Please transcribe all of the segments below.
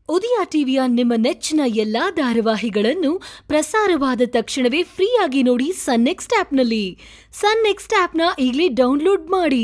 ಉದಯ ಟಿವಿಯ ನಿಮ್ಮ ನೆಚ್ಚಿನ ಎಲ್ಲಾ ಧಾರಾವಾಹಿಗಳನ್ನು ಪ್ರಸಾರವಾದ ತಕ್ಷಣವೇ ಫ್ರೀಯಾಗಿ ನೋಡಿ ಸನ್ ನೆಕ್ಸ್ಟ್ ಆಪ್ನಲ್ಲಿ ಸನ್ ನೆಕ್ಸ್ಟ್ ಆಪ್ನ ಈಗಲೇ ಡೌನ್ಲೋಡ್ ಮಾಡಿ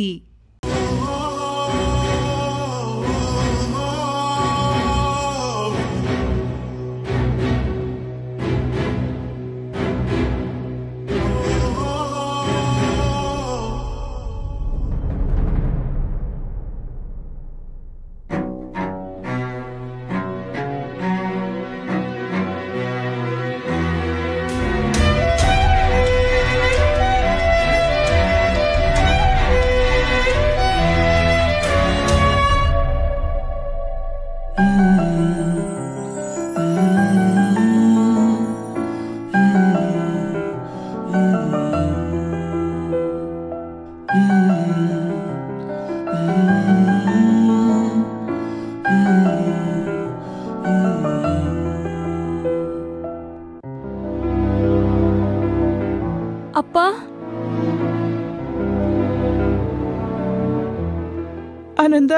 ಅಪ್ಪ ಆನಂದ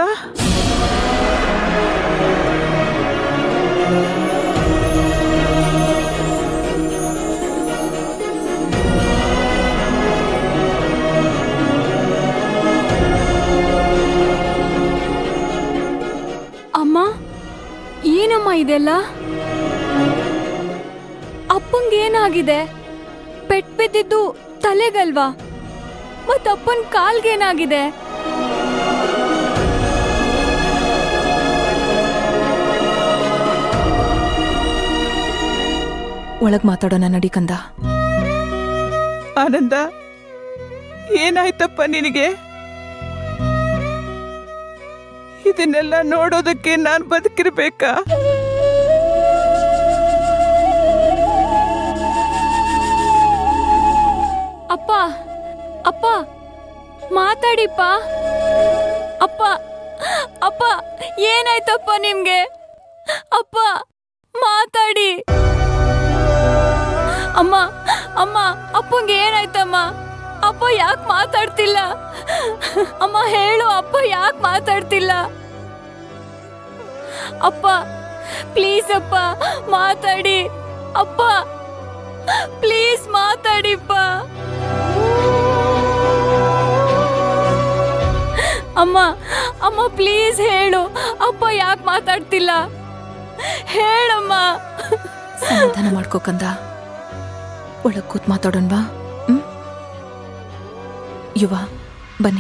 ಅಮ್ಮ ಏನಮ್ಮ ಇದೆಲ್ಲ ಅಪ್ಪಂಗೇನಾಗಿದೆ ಪೆಟ್ ಬಿದ್ದಿದ್ದು ತಲೆಗಲ್ವಾ ಮತ್ ಅಪ್ಪನ್ ಕಾಲ್ಗೇನಾಗಿದೆ ಒಳಗ್ ಮಾತಾಡೋಣ ನಡಿ ಕಂದ ಆನಂದ ಏನಾಯ್ತಪ್ಪ ನಿನಗೆ ಇದನ್ನೆಲ್ಲ ನೋಡೋದಕ್ಕೆ ನಾನ್ ಬದುಕಿರ್ಬೇಕಾ ಅಪ್ಪ ಅಪ್ಪ ಮಾತಾಡಿಪ್ಪ ಅಪ್ಪ ಅಪ್ಪ ಏನಾಯ್ತಪ್ಪ ನಿಮ್ಗೆ ಅಪ್ಪ ಮಾತಾಡಿ ಅಮ್ಮ ಅಮ್ಮ ಅಪ್ಪಂಗೆ ಏನಾಯ್ತಮ್ಮ ಅಪ್ಪ ಯಾಕೆ ಮಾತಾಡ್ತಿಲ್ಲ ಅಮ್ಮ ಹೇಳು ಅಪ್ಪ ಯಾಕೆ ಮಾತಾಡ್ತಿಲ್ಲ ಅಪ್ಪ ಪ್ಲೀಸ್ ಅಪ್ಪ ಮಾತಾಡಿ ಅಪ್ಪ ಪ್ಲೀಸ್ ಮಾತಾಡಿಪ್ಪ ಅಮ್ಮ ಅಮ್ಮ ಪ್ಲೀಸ್ ಹೇಳು ಅಪ್ಪ ಯಾಕೆ ಮಾತಾಡ್ತಿಲ್ಲ ಹೇಳಮ್ಮ ಸಮಾಧಾನ ಮಾಡ್ಕೋ ಕಂದ ಒಳಗ್ ಕೂತ್ ಮಾತಾಡೋಣವಾ ಹ್ಮ್ ಯುವ ಬನ್ನಿ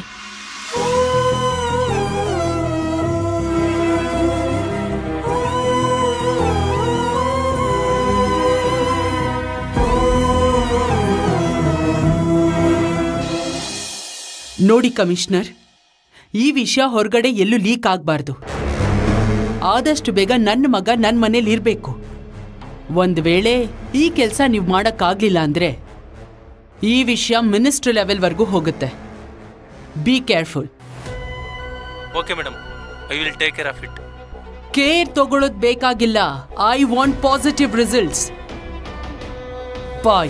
ನೋಡಿ ಕಮಿಷನರ್ ಈ ವಿಷಯ ಹೊರಗಡೆ ಎಲ್ಲೂ ಲೀಕ್ ಆಗಬಾರ್ದು ಆದಷ್ಟು ಬೇಗ ನನ್ನ ಮಗ ನನ್ನ ಮನೇಲಿ ಇರಬೇಕು ಒಂದು ವೇಳೆ ಈ ಕೆಲಸ ನೀವು ಮಾಡೋಕ್ಕಾಗಲಿಲ್ಲ ಅಂದರೆ ಈ ವಿಷಯ ಮಿನಿಸ್ಟ್ರ್ ಲೆವೆಲ್ವರೆಗೂ ಹೋಗುತ್ತೆ be careful okay madam I will take care of it care ತಗೊಳ್ಳೋದು ಬೇಕಾಗಿಲ್ಲ I want positive results bye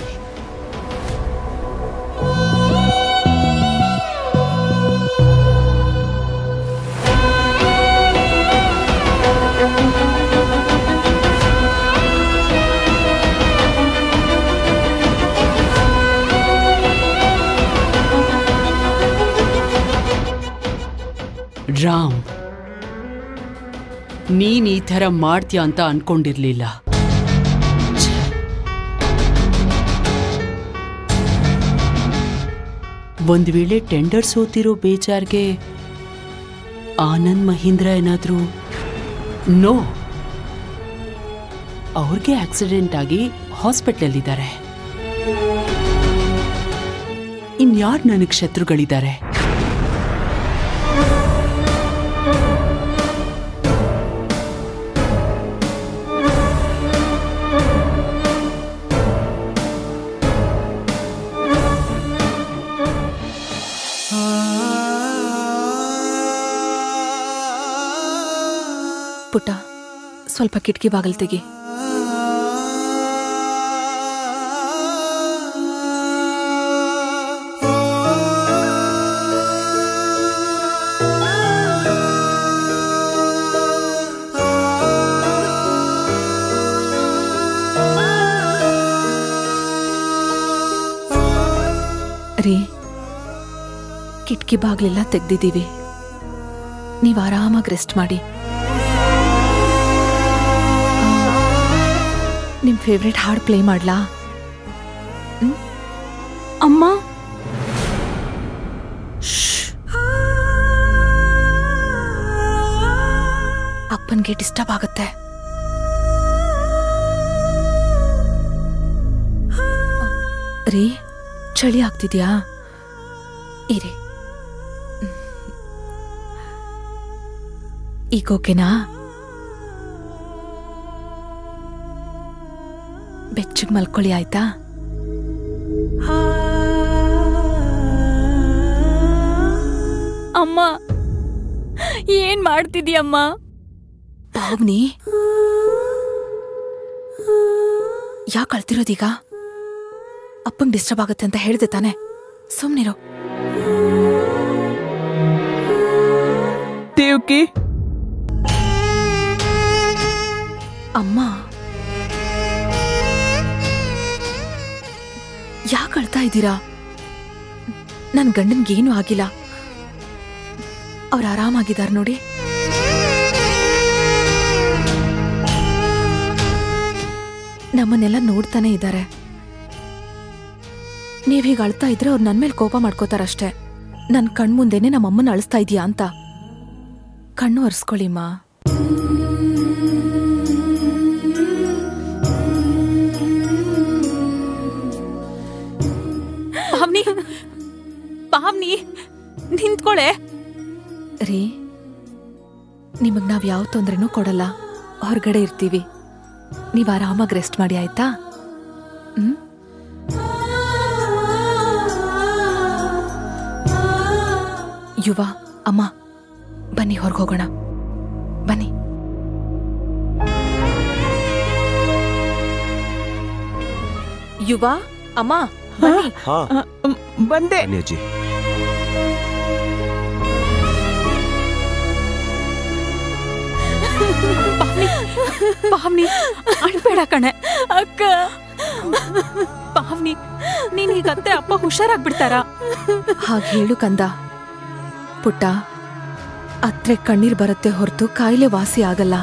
Ram ನೀನ್ ಈ ಥರ ಮಾಡ್ತೀಯ ಅಂತ ಅನ್ಕೊಂಡಿರ್ಲಿಲ್ಲ ಛೆ. ಒಂದ್ ವೇಳೆ ಟೆಂಡರ್ ಸೋತಿರೋ ಬೇಜಾರ್ಗೆ ಆನಂದ್ ಮಹೀಂದ್ರ ಏನಾದ್ರೂ ನೋ ಅವ್ರಿಗೆ ಆಕ್ಸಿಡೆಂಟ್ ಆಗಿ ಹಾಸ್ಪಿಟ್ಲಲ್ಲಿದ್ದಾರೆ ಇನ್ಯಾರು ನನಗೆ ಶತ್ರುಗಳಿದ್ದಾರೆ ಪುಟ್ಟ ಸ್ವಲ್ಪ ಕಿಟಕಿ ಬಾಗಲ್ ತೆಗಿ ಆ ರೀ ಕಿಟಕಿ ಬಾಗ್ಲೆಲ್ಲ ತೆಗ್ದಿದ್ದೀವಿ ನೀವು ಆರಾಮಾಗಿ ರೆಸ್ಟ್ ಮಾಡಿ ನಿಮ್ಮ ಫೇವ್ರೆಟ್ ಹಾಡು ಪ್ಲೇ ಮಾಡ್ಲಾ ಅಮ್ಮ ಅಪ್ಪನ್ಗೆ ಡಿಸ್ಟರ್ಬ್ ಆಗುತ್ತೆ ರೀ ಚಳಿ ಆಗ್ತಿದ್ಯಾ ಇರಿ ಈಗ ಓಕೆನಾ ಬೆಚ್ಚಗ್ ಮಲ್ಕೊಳ್ಳಿ ಆಯ್ತಾ ಅಮ್ಮ ಏನ್ ಮಾಡ್ತಿದ್ಯಮ್ಮ ಪಾವ್ನಿ ಯಾಕೆ ಅಳ್ತಿರೋದೀಗ ಅಪ್ಪಂಗ್ ಡಿಸ್ಟರ್ಬ್ ಆಗುತ್ತೆ ಅಂತ ಹೇಳ್ದೆ ತಾನೆ ಸುಮ್ನಿರೋ ದೇವ್ಕಿ ಅಮ್ಮ ಯಾಕೆ ಅಳ್ತಾ ಇದ್ದೀರಾ ನನ್ ಗಂಡನ್ಗೇನು ಆಗಿಲ್ಲ ಅವ್ರು ಆರಾಮಾಗಿದ್ದಾರೆ ನೋಡಿ ನಮ್ಮನ್ನೆಲ್ಲ ನೋಡ್ತಾನೆ ಇದ್ದಾರೆ ನೀವ್ ಹೀಗೆ ಅಳ್ತಾ ಇದ್ರೆ ಅವ್ರು ನನ್ ಮೇಲೆ ಕೋಪ ಮಾಡ್ಕೋತಾರಷ್ಟೇ ನನ್ ಕಣ್ಮುಂದೆನೆ ನಮ್ಮಮ್ಮನ ಅಳಿಸ್ತಾ ಇದೀಯಾ ಅಂತ ಕಣ್ಣು ಒರೆಸ್ಕೊಳ್ಳಿಮ್ಮ ಪಾವ್ನಿ ಪಾವ್ನಿ ನಿಂತ್ಕೊಳೆ ರೀ ನಿಮಗ್ ನಾವ್ ಯಾವ ತೊಂದ್ರೆನೂ ಕೊಡಲ್ಲ ಹೊರಗಡೆ ಇರ್ತೀವಿ ನೀವ್ ಆರಾಮಾಗಿ ರೆಸ್ಟ್ ಮಾಡಿ ಆಯ್ತಾ ಹ್ಮ್ ಯುವ ಅಮ್ಮ ಬನ್ನಿ ಹೊರಗೆ ಹೋಗೋಣ ಬನ್ನಿ ಯುವ ಅಮ್ಮ ಬನ್ನಿ ಹಾ ಆ, ಮ್, ಬಂದೆ ಬನ್ನಿ ಅಜ್ಜಿ ಪಾವ್ನಿ ಅಳ್ಬೇಡ ಕಣೆ ಅಕ್ಕ ಪಾವ್ನಿ ನೀನ್ ಹೀಗತ್ತೆ ಅಪ್ಪ ಹುಷಾರಾಗ್ಬಿಡ್ತಾರ ಹಾಗೆ ಹೇಳು ಕಂದ ಪುಟ್ಟ ಅತ್ರೆ ಕಣ್ಣೀರ್ ಬರುತ್ತೆ ಹೊರತು ಕಾಯಿಲೆ ವಾಸಿ ಆಗಲ್ಲ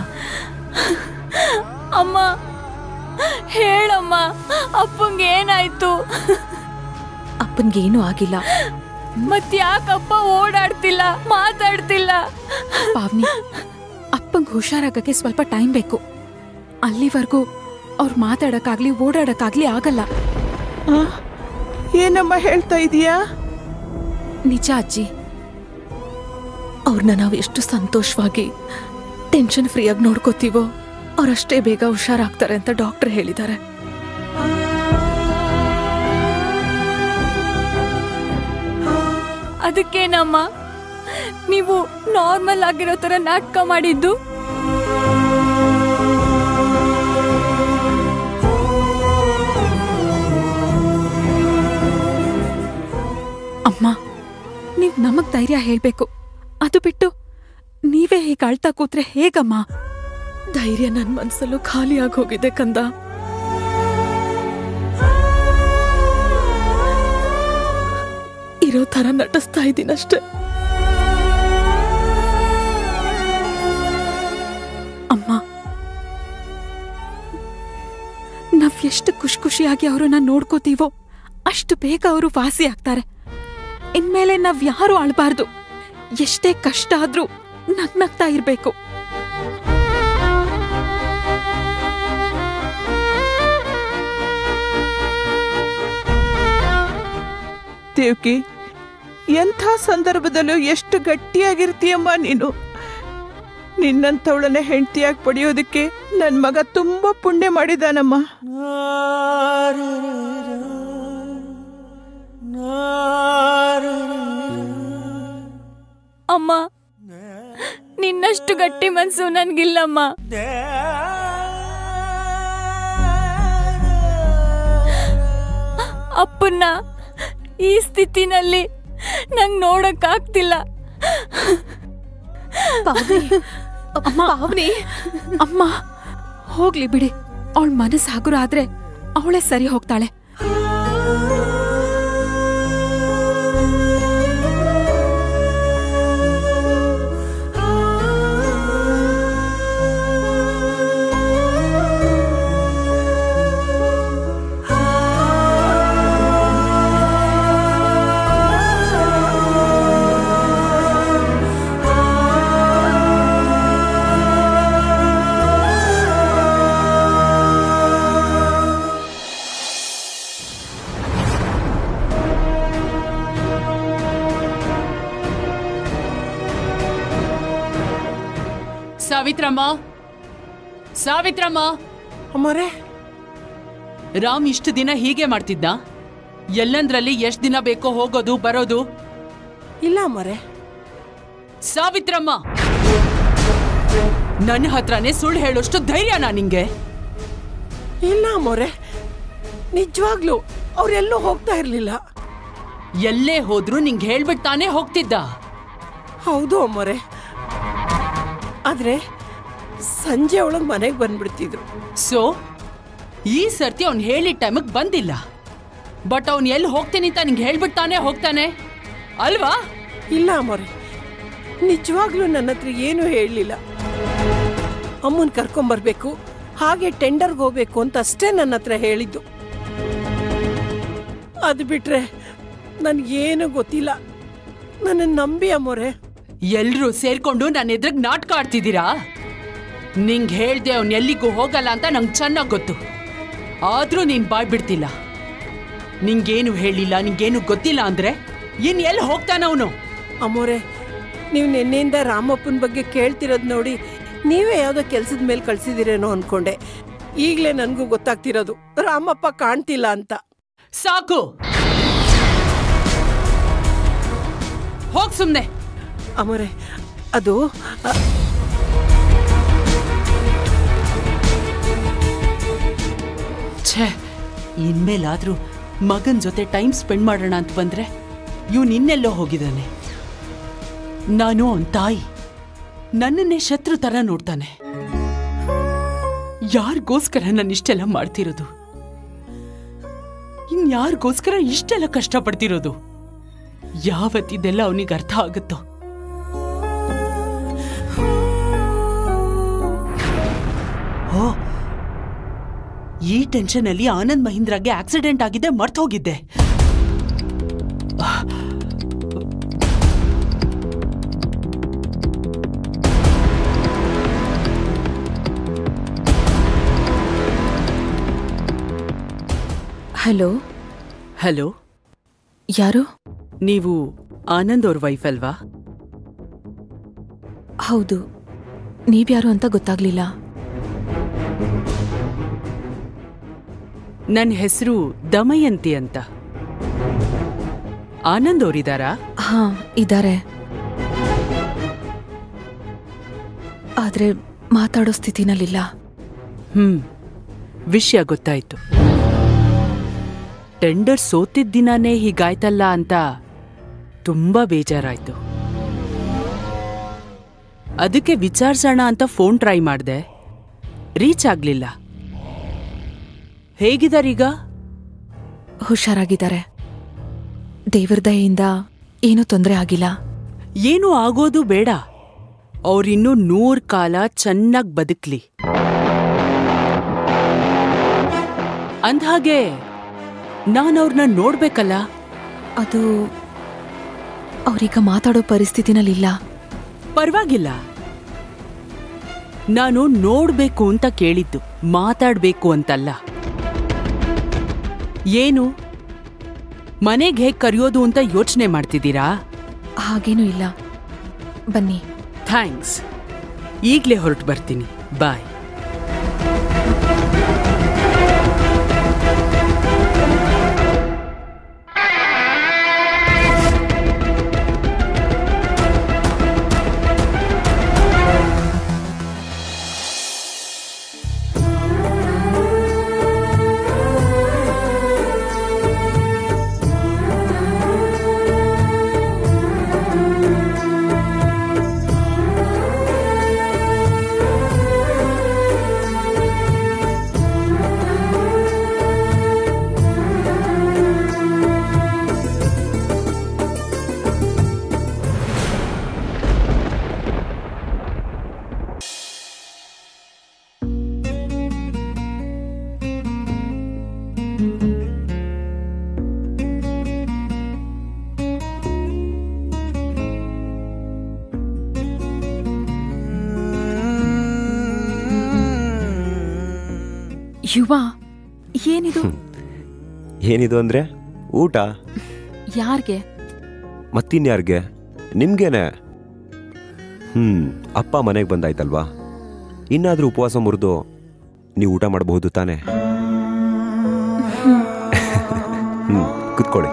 ಅಮ್ಮ ಹೇಳಮ್ಮ ಅಪ್ಪಂಗೆ ಏನಾಯ್ತು ಅಪ್ಪನ್ಗೇನು ಆಗಿಲ್ಲ ಮತ್ ಯಾಕಪ್ಪ ಓಡಾಡ್ತಿಲ್ಲ ಮಾತಾಡ್ತಿಲ್ಲ ಪಾವ್ನಿ ಅಪ್ಪಂಗ್ ಹುಷಾರಾಗಕ್ಕೆ ಸ್ವಲ್ಪ ಟೈಮ್ ಬೇಕು ಅಲ್ಲಿವರೆಗೂ ಅವ್ರು ಮಾತಾಡಕ್ಕಾಗ್ಲಿ ಓಡಾಡಕ್ಕಾಗ್ಲಿ ಆಗಲ್ಲ ಆ, ಏನಮ್ಮ ಹೇಳ್ತಾ ಇದೀಯಾ ನಿಜ ಅಜ್ಜಿ ಅವ್ರನ್ನ ನಾವು ಎಷ್ಟು ಸಂತೋಷವಾಗಿ ಟೆನ್ಷನ್ ಫ್ರೀಯಾಗಿ ನೋಡ್ಕೋತೀವೋ ಅವ್ರಷ್ಟೇ ಬೇಗ ಹುಷಾರಾಗ್ತಾರೆ ಅಂತ ಡಾಕ್ಟರ್ ಹೇಳಿದ್ದಾರೆ ಅದಕ್ಕೇನಮ್ಮ ನೀವು ನಾರ್ಮಲ್ ಆಗಿರೋ ತರ ನಾಟಕ ಮಾಡಿದ್ದು ಅಮ್ಮ ನೀವ್ ನಮಗ್ ಧೈರ್ಯ ಹೇಳ್ಬೇಕು ಅದು ಬಿಟ್ಟು ನೀವೇ ಹೀಗೆ ಅಳ್ತಾ ಕೂತ್ರೆ ಹೇಗಮ್ಮ ಧೈರ್ಯ ನನ್ ಮನ್ಸಲ್ಲೂ ಖಾಲಿ ಆಗಿ ಹೋಗಿದೆ ಕಂದ ಇರೋ ತರ ನಟಿಸ್ತಾ ಇದ್ದೀನಷ್ಟೇ ಅಮ್ಮ ನಾವ್ ಎಷ್ಟು ಖುಷಿ ಖುಷಿಯಾಗಿ ಅವ್ರನ್ನ ನೋಡ್ಕೋತೀವೋ ಅಷ್ಟು ಬೇಗ ಅವರು ವಾಸಿ ಆಗ್ತಾರೆ ಇನ್ಮೇಲೆ ನಾವ್ ಯಾರು ಅಳ್ಬಾರ್ದು ಎಷ್ಟೇ ಕಷ್ಟ ಆದ್ರೂ ನಗ್ನಗ್ತಾ ಇರ್ಬೇಕು ದೇವ್ಕಿ ಎಂಥ ಸಂದರ್ಭದಲ್ಲೂ ಎಷ್ಟು ಗಟ್ಟಿಯಾಗಿರ್ತೀಯಮ್ಮ ನೀನು ನಿನ್ನಂಥವಳನ್ನ ಹೆಂಡತಿಯಾಗಿ ಪಡೆಯೋದಕ್ಕೆ ನನ್ನ ಮಗ ತುಂಬಾ ಪುಣ್ಯ ಮಾಡಿದಾನಮ್ಮ ಅಮ್ಮ ನಿನ್ನಷ್ಟು ಗಟ್ಟಿ ಮನ್ಸು ನನ್ಗಿಲ್ಲಮ್ಮ ಅಪ್ಪನ್ನ ಈ ಸ್ಥಿತಿನಲ್ಲಿ ನಂಗ್ ನೋಡಕ್ ಆಗ್ತಿಲ್ಲ ಪಾವನಿ ಅಮ್ಮ ಹೋಗ್ಲಿ ಬಿಡಿ ಅವಳ ಮನಸ್ಸು ಹಗುರ ಆದ್ರೆ ಅವಳೇ ಸರಿ ಹೋಗ್ತಾಳೆ ಸಾವಿತ್ರಮ್ಮ ಸಾವಿತ್ರಮ್ಮ ಅಮ್ಮರೇ ರಾಮ್ ಇಷ್ಟು ದಿನ ಹೀಗೆ ಮಾಡ್ತಿದ್ದ ಎಲ್ಲಂದ್ರಲ್ಲಿ ಎಷ್ಟು ದಿನ ಬೇಕೋ ಹೋಗೋದು ಬರೋದು ಇಲ್ಲ ಅಮ್ಮರೇ ಸಾವಿತ್ರಮ್ಮ ನನ್ನ ಹತ್ರನೇ ಸುಳ್ಳು ಹೇಳೋಷ್ಟು ಧೈರ್ಯನಾ ನಿಂಗೆ ಇಲ್ಲ ಅಮ್ಮೋರೆ ನಿಜವಾಗ್ಲು ಅವ್ರೆಲ್ಲೂ ಹೋಗ್ತಾ ಇರ್ಲಿಲ್ಲ ಎಲ್ಲೇ ಹೋದ್ರೂ ನಿಂಗೆ ಹೇಳ್ಬಿಟ್ಟು ತಾನೇ ಹೋಗ್ತಿದ್ದ ಹೌದು ಅಮ್ಮೋರೆ ಆದ್ರೆ ಸಂಜೆ ಒಳಗ್ ಮನೆಗೆ ಬಂದ್ಬಿಡ್ತಿದ್ರು ಸೊ ಈ ಸರ್ತಿ ಅವ್ನು ಹೇಳಿದ ಟೈಮಿಗೆ ಬಂದಿಲ್ಲ ಬಟ್ ಅವ್ನು ಎಲ್ಲಿ ಹೋಗ್ತೀನಿ ಅಂತ ನಿಂಗೆ ಹೇಳ್ಬಿಟ್ಟು ತಾನೇ ಹೋಗ್ತಾನೆ ಅಲ್ವಾ ಇಲ್ಲ ಅಮ್ಮೋರೆ ನಿಜವಾಗ್ಲೂ ನನ್ನ ಹತ್ರ ಏನೂ ಹೇಳಲಿಲ್ಲ ಅಮ್ಮನ್ ಕರ್ಕೊಂಬರ್ಬೇಕು ಹಾಗೆ ಟೆಂಡರ್ಗೆ ಹೋಗ್ಬೇಕು ಅಂತ ಅಷ್ಟೇ ನನ್ನ ಹತ್ರ ಹೇಳಿದ್ದು ಅದು ಬಿಟ್ರೆ ನನ್ಗೇನು ಗೊತ್ತಿಲ್ಲ ನನ್ನ ನಂಬಿ ಅಮ್ಮೋರೆ ಎಲ್ರೂ ಸೇರ್ಕೊಂಡು ನನ್ನ ಎದುರಿಗೆ ನಾಟಕ ಆಡ್ತಿದ್ದೀರಾ ನಿಂಗೆ ಹೇಳ್ದೆ ಅವ್ನು ಎಲ್ಲಿಗೂ ಹೋಗಲ್ಲ ಅಂತ ನಂಗೆ ಚೆನ್ನಾಗಿ ಗೊತ್ತು ಆದ್ರೂ ನೀನ್ ಬಾಯ್ ಬಿಡ್ತಿಲ್ಲ ನಿಂಗೇನು ಹೇಳಿಲ್ಲ ನಿಂಗೇನು ಗೊತ್ತಿಲ್ಲ ಅಂದ್ರೆ ಇನ್ ಎಲ್ಲಿ ಹೋಗ್ತಾನ ಅವನು ಅಮ್ಮೋರೆ ನೀವು ನಿನ್ನೆಯಿಂದ ರಾಮಪ್ಪನ ಬಗ್ಗೆ ಕೇಳ್ತಿರೋದು ನೋಡಿ ನೀವೇ ಯಾವುದೋ ಕೆಲಸದ ಮೇಲೆ ಕಳ್ಸಿದಿರೇನೋ ಅನ್ಕೊಂಡೆ ಈಗಲೇ ನನಗೂ ಗೊತ್ತಾಗ್ತಿರೋದು ರಾಮಪ್ಪ ಕಾಣ್ತಿಲ್ಲ ಅಂತ ಸಾಕು ಹೋಗ್ ಸುಮ್ನೆ ಅಮ್ಮೋರೆ ಅದು ಅ, ಛೇ ಇನ್ಮೇಲಾದ್ರೂ ಮಗನ್ ಜೊತೆ ಟೈಮ್ ಸ್ಪೆಂಡ್ ಮಾಡೋಣ ಅಂತ ಬಂದ್ರೆ ಇವ್ನು ಇನ್ನೆಲ್ಲೋ ಹೋಗಿದ್ದಾನೆ ನಾನು ಅವನ್ ತಾಯಿ ನನ್ನನ್ನೇ ಶತ್ರು ತರ ನೋಡ್ತಾನೆ ಯಾರಿಗೋಸ್ಕರ ನಾನು ಇಷ್ಟೆಲ್ಲ ಮಾಡ್ತಿರೋದು ಇನ್ಯಾರಿಗೋಸ್ಕರ ಇಷ್ಟೆಲ್ಲ ಕಷ್ಟಪಡ್ತಿರೋದು ಯಾವತ್ತಿದೆಲ್ಲ ಅವನಿಗೆ ಅರ್ಥ ಆಗುತ್ತೋ ಓ ಈ ಟೆನ್ಷನ್ ಅಲ್ಲಿ ಆನಂದ್ ಮಹೀಂದ್ರಾಗೆ ಆಕ್ಸಿಡೆಂಟ್ ಆಗಿದೆ ಮರ್ತ್ ಹೋಗಿದ್ದೆ ಹಲೋ ಹಲೋ ಯಾರು ನೀವು ಆನಂದ್ ಅವ್ರ ವೈಫ್ ಅಲ್ವಾ ಹೌದು ನೀವ್ಯಾರು ಅಂತ ಗೊತ್ತಾಗ್ಲಿಲ್ಲ ನನ್ನ ಹೆಸರು ದಮಯಂತಿ ಅಂತ ಆನಂದ್ ಅವರಿದಾರಾ ಹಾ ಇದ್ದಾರೆ ಆದ್ರೆ ಮಾತಾಡೋ ಸ್ಥಿತಿನಲ್ಲಿಲ್ಲ ಹ್ಮ್ ವಿಷಯ ಗೊತ್ತಾಯ್ತು ಟೆಂಡರ್ ಸೋತಿದ್ದ ದಿನಾನೇ ಹೀಗಾಯ್ತಲ್ಲ ಅಂತ ತುಂಬಾ ಬೇಜಾರಾಯ್ತು ಅದಕ್ಕೆ ವಿಚಾರಿಸೋಣ ಅಂತ ಫೋನ್ ಟ್ರೈ ಮಾಡ್ದೆ ರೀಚ್ ಆಗ್ಲಿಲ್ಲ ಹೇಗಿದಾರೀಗ ಹುಷಾರಾಗಿದ್ದಾರೆ ದೇವ್ರ ದಯೆಯಿಂದ ಏನೂ ತೊಂದರೆ ಆಗಿಲ್ಲ ಏನು ಆಗೋದು ಬೇಡ ಅವ್ರಿನ್ನೂ ನೂರ್ ಕಾಲ ಚೆನ್ನಾಗ್ ಬದುಕ್ಲಿ ಅಂದ್ಹಾಗೆ ನಾನ್ ಅವ್ರನ್ನ ನೋಡ್ಬೇಕಲ್ಲ ಅದು ಅವ್ರೀಗ ಮಾತಾಡೋ ಪರಿಸ್ಥಿತಿನಲ್ಲಿಲ್ಲ ಪರವಾಗಿಲ್ಲ ನಾನು ನೋಡ್ಬೇಕು ಅಂತ ಕೇಳಿದ್ದು ಮಾತಾಡ್ಬೇಕು ಅಂತಲ್ಲ ಏನು ಮನೆಗೆ ಹೇಗ್ ಕರೆಯೋದು ಅಂತ ಯೋಚನೆ ಮಾಡ್ತಿದ್ದೀರಾ ಹಾಗೇನೂ ಇಲ್ಲ ಬನ್ನಿ ಥ್ಯಾಂಕ್ಸ್ ಈಗ್ಲೇ ಹೊರಟು ಬರ್ತೀನಿ ಬಾಯ್ ಯುವ ಏನಿದು ಏನಿದು ಅಂದ್ರೆ ಊಟ ಯಾರ್ಗೆ ಮತ್ತಿನ್ಯಾರ್ಗೆ ನಿಮ್ಗೇನೆ ಹ್ಮ್ ಅಪ್ಪ ಮನೆಗೆ ಬಂದಾಯ್ತಲ್ವಾ ಇನ್ನಾದರೂ ಉಪವಾಸ ಮುರಿದು ನೀವು ಊಟ ಮಾಡಬಹುದು ತಾನೇ ಹ್ಞೂ ಕುತ್ಕೊಳ್ಳಿ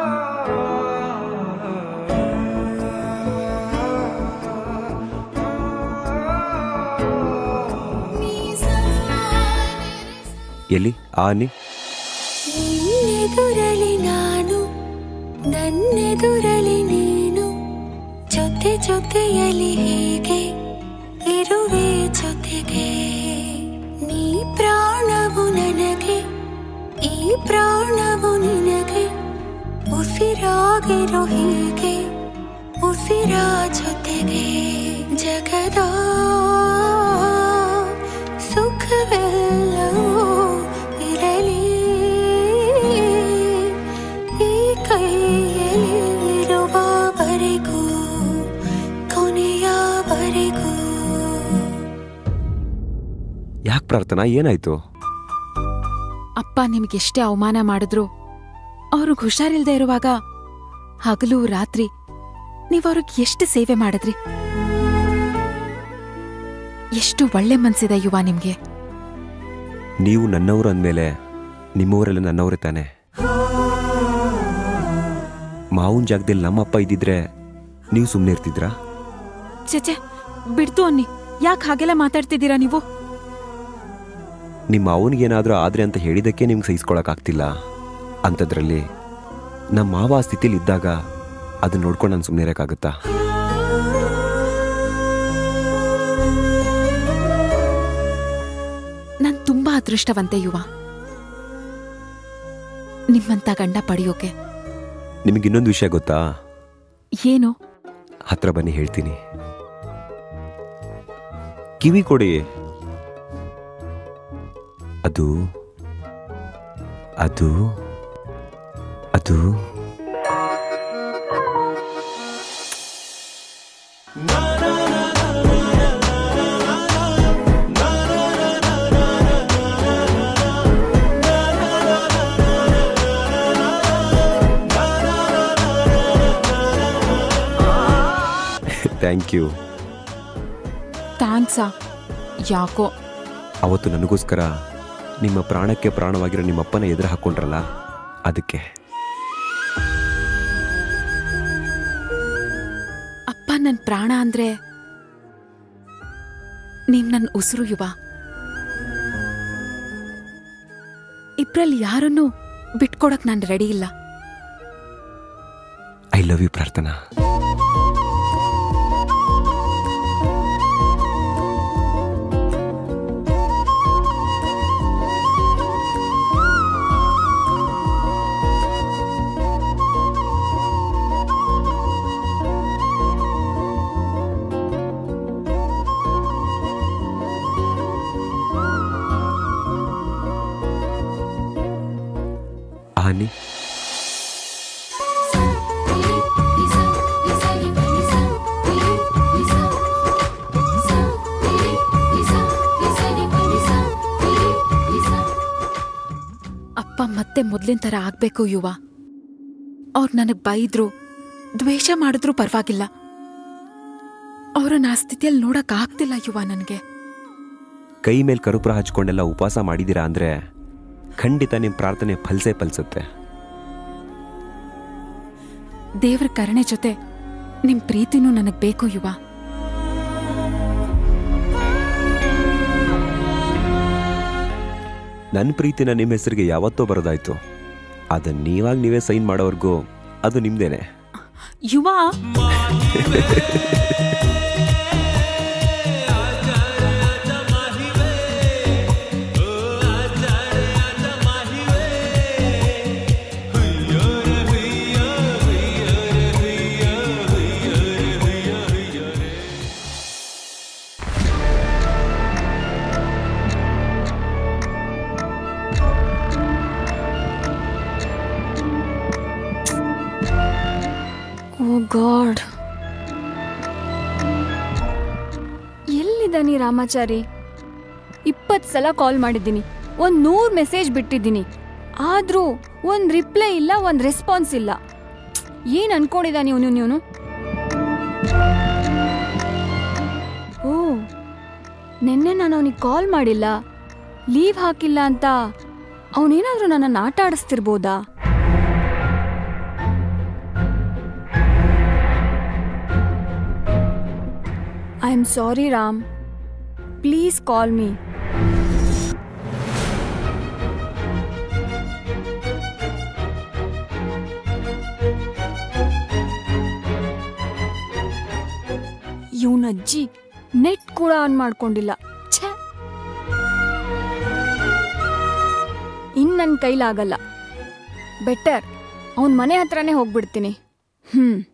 ಎಲ್ಲಿ ಆ ಅನ್ನಿ ನಿನ್ನೆದುರಲಿ ನಾನು ನನ್ನೆದುರಲಿ ನೀನು ಜೊತೆ ಜೊತೆಯಲಿ ಹೀಗೆ ಇರುವೆ ಜೊತೆಗೆ ನೀ ಪ್ರಾಣವು ನನಗೆ ಈ ಪ್ರಾಣವು ನಿನಗೆ ಉಸಿರಾಗಿರೋ ಹೀಗೆ ಉಸಿರ ಜೊತೆಗೆ ಜಗದ ಸುಖವೆಲ್ಲವೂ ಇರಲಿ ಈ ಕೈಯಲ್ಲಿರುವವರೆಗೂ ಕೊನೆಯವರೆಗೂ ಯಾಕೆ ಪ್ರಾರ್ಥನಾ ಏನಾಯ್ತು ಅಪ್ಪ ನಿಮ್ಗೆಷ್ಟೇ ಅವಮಾನ ಮಾಡಿದ್ರು ಅವ್ರಿಗೆ ಹುಷಾರಿಲ್ದೇ ಇರುವಾಗ ಹಗಲು ರಾತ್ರಿ ನೀವ್ ಅವ್ರಿಗೆ ಎಷ್ಟು ಸೇವೆ ಮಾಡಿದ್ರಿ ಎಷ್ಟು ಒಳ್ಳೆ ಮನ್ಸಿದೆ ಯುವ ನಿಮ್ಗೆ ನೀವು ನನ್ನವರು ಅಂದಮೇಲೆ ನಿಮ್ಮವರೆಲ್ಲ ನನ್ನವರೇ ತಾನೆ ಮಾವನ್ ಜಾಗದಲ್ಲಿ ನಮ್ಮಪ್ಪ ಇದ್ದಿದ್ರೆ ನೀವು ಸುಮ್ಮನೆ ಇರ್ತಿದ್ರಾ ಚಚೆ ಬಿಡ್ತು ಅನ್ನಿ ಯಾಕೆ ಹಾಗೆಲ್ಲ ಮಾತಾಡ್ತಿದ್ದೀರಾ ನೀವು ನಿಮ್ಮ ಅವನಿಗೇನಾದರೂ ಆದ್ರೆ ಅಂತ ಹೇಳಿದಕ್ಕೆ ನಿಮ್ಗೆ ಸಹಿಸ್ಕೊಳಕ್ಕಾಗ್ತಿಲ್ಲ ಅಂಥದ್ರಲ್ಲಿ ನಮ್ಮ ಮಾವ ಆ ಸ್ಥಿತಿಲಿ ಇದ್ದಾಗ ಅದನ್ನ ನೋಡ್ಕೊಂಡು ನಾನು ಸುಮ್ಮನೆ ಇರೋಕ್ಕಾಗುತ್ತಾ ನಾನ್ ತುಂಬಾ ಅದೃಷ್ಟವಂತೆ ಯುವ ನಿಮ್ಮಂತ ಗಂಡ ಪಡೆಯೋಕೆ ನಿಮಗೆ ಇನ್ನೊಂದು ವಿಷಯ ಗೊತ್ತಾ ಏನು ಹತ್ರ ಬನ್ನಿ ಹೇಳ್ತೀನಿ ಕಿವಿ ಕೊಡಿ ಅದು ಅದು ಅದು ಥ್ಯಾಂಕ್ ಯು ಥ್ಯಾಂಕ್ಸಾ ಯಾಕೋ ಅವತ್ತು ನನಗೋಸ್ಕರ ನಿಮ್ಮ ಪ್ರಾಣಕ್ಕೆ ಪ್ರಾಣವಾಗಿರೋ ನಿಮ್ಮಪ್ಪನ ಎದುರು ಹಾಕ್ಕೊಂಡ್ರಲ್ಲ ಅದಕ್ಕೆ ಅಪ್ಪ ನನ್ ಪ್ರಾಣ ಅಂದ್ರೆ ನೀವ್ ನನ್ ಉಸಿರು ಯುವ ಇಬ್ರಲ್ಲಿ ಯಾರನ್ನೂ ಬಿಟ್ಕೊಡಕ್ ನಾನ್ ರೆಡಿ ಇಲ್ಲ ಐ ಲವ್ ಯು ಪ್ರಾರ್ಥನಾ ಆನಿ ಅಪ್ಪ ಮತ್ತೆ ಮೊದ್ಲಿನ ತರ ಆಗ್ಬೇಕು ಯುವ ಅವ್ರು ನನಗ್ ಬೈದ್ರು ದ್ವೇಷ ಮಾಡಿದ್ರು ಪರವಾಗಿಲ್ಲ ಅವ್ರನ್ನ ಆ ಸ್ಥಿತಿಯಲ್ಲಿ ನೋಡಕ್ ಆಗ್ತಿಲ್ಲ ಯುವ ನನ್ಗೆ ಕೈ ಮೇಲೆ ಕರುಪುರ ಹಚ್ಕೊಂಡೆಲ್ಲ ಉಪವಾಸ ಮಾಡಿದ್ದೀರಾ ಅಂದ್ರೆ ಖಂಡಿತ ನಿಮ್ಮ ಪ್ರಾರ್ಥನೆ ಫಲ್ಸೇ ಫಲಿಸುತ್ತೆ ದೇವ್ರ ಕರುಣೆ ಜೊತೆ ನಿಮ್ ಪ್ರೀತಿನೂ ನನಗ್ ಬೇಕು ಯುವ ನನ್ನ ಪ್ರೀತಿನ ನಿಮ್ಮ ಹೆಸರಿಗೆ ಯಾವತ್ತೋ ಬರೋದಾಯ್ತು ಅದನ್ನ ನೀವಾಗ ನೀವೇ ಸೈನ್ ಮಾಡೋವರೆಗೂ ಅದು ನಿಮ್ದೇನೆ ಯುವ ಓ ಗಾಡ್ ಎಲ್ಲಿದ್ದಾನೆ ರಾಮಾಚಾರಿ ಇಪ್ಪತ್ತು ಸಲ ಕಾಲ್ ಮಾಡಿದ್ದೀನಿ ಒಂದು ನೂರು ಮೆಸೇಜ್ ಬಿಟ್ಟಿದ್ದೀನಿ ಆದರೂ ಒಂದು ರಿಪ್ಲೈ ಇಲ್ಲ ಒಂದು ರೆಸ್ಪಾನ್ಸ್ ಇಲ್ಲ ಏನು ಅನ್ಕೊಂಡಿದ್ದಾನೆ ಇವನು ಇವನು ಓ ನಿನ್ನೆ ನಾನು ಅವನಿಗೆ ಕಾಲ್ ಮಾಡಿಲ್ಲ ಲೀವ್ ಹಾಕಿಲ್ಲ ಅಂತ ಅವನೇನಾದ್ರೂ ನನ್ನನ್ನು ಆಟ ಆಡಿಸ್ತಿರ್ಬೋದಾ I am sorry Ram please call me ಇವನ ಅಜ್ಜಿ ನೆಟ್ ಕೂಡ ಆನ್ ಮಾಡ್ಕೊಂಡಿಲ್ಲ ಛೇ ಇನ್ ನನ್ನ ಕೈಲಾಗಲ್ಲ ಬೆಟರ್ ಅವನ ಮನೆ ಹತ್ರನೇ ಹೋಗ್ಬಿಡ್ತೀನಿ ಹ್ಮ್